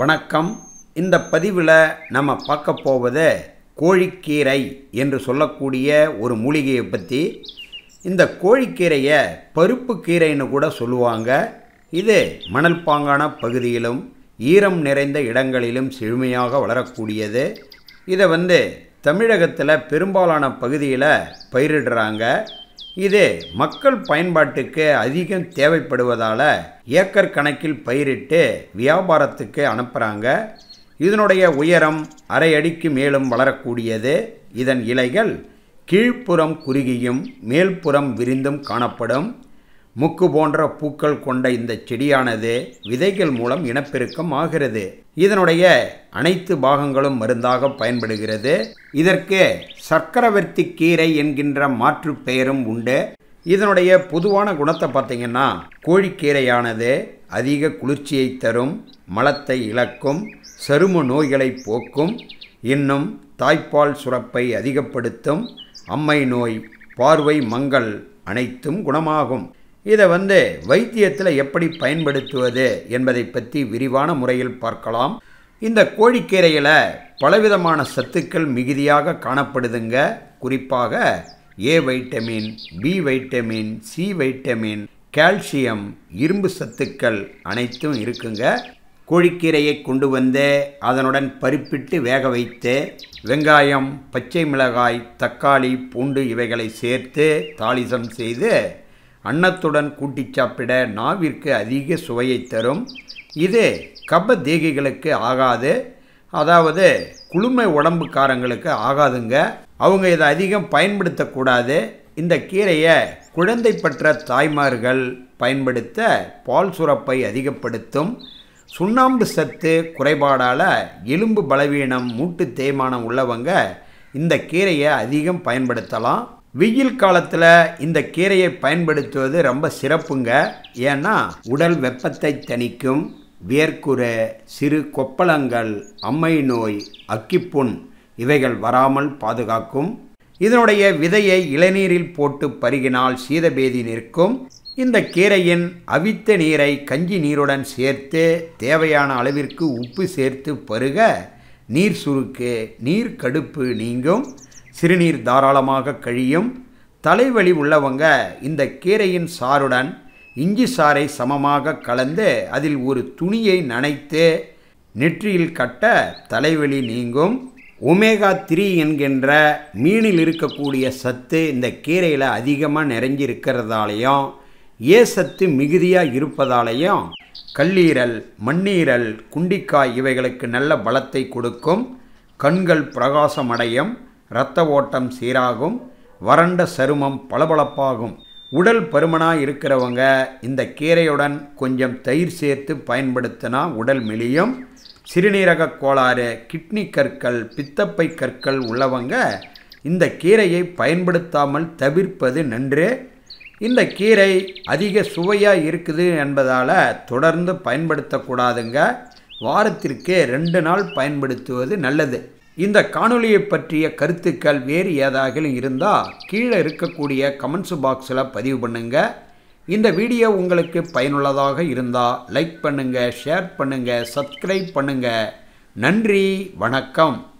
வணக்கம் இந்த பதிவில் நம்ம பார்க்க போவது கோழிக்கீரை என்று சொல்லக்கூடிய ஒரு மூலிகையை பற்றி இந்த கோழிக்கீரையை பருப்பு கீரைன்னு கூட சொல்லுவாங்க இது மணல் பாங்கான பகுதியிலும் ஈரம் நிறைந்த இடங்களிலும் செழுமையாக வளரக்கூடியது இதை வந்து தமிழகத்தில் பெரும்பாலான பகுதியில் பயிரிடுறாங்க இது மக்கள் பயன்பாட்டுக்கு அதிகம் தேவைப்படுவதால் ஏக்கர் கணக்கில் பயிரிட்டு வியாபாரத்துக்கு அனுப்புகிறாங்க இதனுடைய உயரம் அரை அடிக்கு மேலும் வளரக்கூடியது இதன் இலைகள் கீழ்ப்புறம் குறுகியும் மேல்புறம் விரிந்தும் காணப்படும் முக்கு போன்ற பூக்கள் கொண்ட இந்த செடியானது விதைகள் மூலம் இனப்பெருக்கம் ஆகிறது இதனுடைய அனைத்து பாகங்களும் மருந்தாக பயன்படுகிறது இதற்கு சக்கரவர்த்தி கீரை என்கின்ற மாற்று பெயரும் உண்டு இதனுடைய பொதுவான குணத்தை பார்த்தீங்கன்னா கோழிக்கீரையானது அதிக குளிர்ச்சியை தரும் மலத்தை இழக்கும் சரும நோய்களை போக்கும் இன்னும் தாய்ப்பால் சுரப்பை அதிகப்படுத்தும் அம்மை நோய் பார்வை மங்கள் அனைத்தும் குணமாகும் இதை வந்து வைத்தியத்தில் எப்படி பயன்படுத்துவது என்பதை பற்றி விரிவான முறையில் பார்க்கலாம் இந்த கோழிக்கீரையில் பலவிதமான சத்துக்கள் மிகுதியாக காணப்படுதுங்க குறிப்பாக A vitamin B vitamin C vitamin calcium இரும்பு சத்துக்கள் அனைத்தும் இருக்குங்க கோழிக்கீரையை கொண்டு வந்து அதனுடன் பருப்பிட்டு வேக வைத்து வெங்காயம் பச்சை மிளகாய் தக்காளி பூண்டு இவைகளை சேர்த்து தாளிசம் செய்து அன்னத்துடன் கூட்டி சாப்பிட நாவிற்கு அதிக சுவையை தரும் இது கப தேகிகளுக்கு ஆகாது அதாவது குளுமை உடம்புக்காரங்களுக்கு ஆகாதுங்க அவங்க இதை அதிகம் பயன்படுத்தக்கூடாது இந்த கீரையை குழந்தை பெற்ற தாய்மார்கள் பயன்படுத்த பால் சுரப்பை அதிகப்படுத்தும் சுண்ணாம்பு சத்து குறைபாடால் எலும்பு பலவீனம் மூட்டு தேய்மானம் உள்ளவங்க இந்த கீரையை அதிகம் பயன்படுத்தலாம் வெயில் காலத்தில் இந்த கீரையை பயன்படுத்துவது ரொம்ப சிறப்புங்க ஏன்னா உடல் வெப்பத்தை தணிக்கும் வியர்க்குறை சிறு கொப்பளங்கள் அம்மை நோய் அக்கிப்புண் இவைகள் வராமல் பாதுகாக்கும் இதனுடைய விதையை இளநீரில் போட்டு பருகினால் சீதபேதி நிற்கும் இந்த கீரையின் அவித்த நீரை கஞ்சி நீருடன் சேர்த்து தேவையான அளவிற்கு உப்பு சேர்த்து பருக நீர் சுருக்கு நீர் கடுப்பு நீங்கும் சிறுநீர் தாராளமாக கழியும் தலைவலி உள்ளவங்க இந்த கீரையின் சாறுடன் இஞ்சி சாறை சமமாக கலந்து அதில் ஒரு துணியை நனைத்து நெற்றியில் கட்ட தலைவலி நீங்கும் ஒமேகா த்ரீ என்கின்ற மீனில் இருக்கக்கூடிய சத்து இந்த கீரையில் அதிகமாக நிறைஞ்சி இருக்கிறதாலையும் ஏ சத்து மிகுதியாக இருப்பதாலையும் கல்லீரல் மண்ணீரல் குண்டிக்காய் இவைகளுக்கு நல்ல பலத்தை கொடுக்கும் கண்கள் பிரகாசமடையும் இரத்த ஓட்டம் சீராகும் வறண்ட சருமம் பளபளப்பாகும் உடல் பருமனாக இருக்கிறவங்க இந்த கீரையுடன் கொஞ்சம் தயிர் சேர்த்து பயன்படுத்தினா உடல் மெலியும் சிறுநீரக கோளாறு கிட்னி கற்கள் பித்தப்பை கற்கள் உள்ளவங்க இந்த கீரையை பயன்படுத்தாமல் தவிர்ப்பது நன்று இந்த கீரை அதிக சுவையாக இருக்குது என்பதால் தொடர்ந்து பயன்படுத்தக்கூடாதுங்க வாரத்திற்கு ரெண்டு நாள் பயன்படுத்துவது நல்லது இந்த காணொலியை பற்றிய கருத்துக்கள் வேறு ஏதாகிலும் இருந்தால் கீழே இருக்கக்கூடிய கமெண்ட்ஸ் பாக்ஸில் பதிவு பண்ணுங்கள் இந்த வீடியோ உங்களுக்கு பயனுள்ளதாக இருந்தால் லைக் பண்ணுங்கள் ஷேர் பண்ணுங்கள் சப்ஸ்கிரைப் பண்ணுங்கள் நன்றி வணக்கம்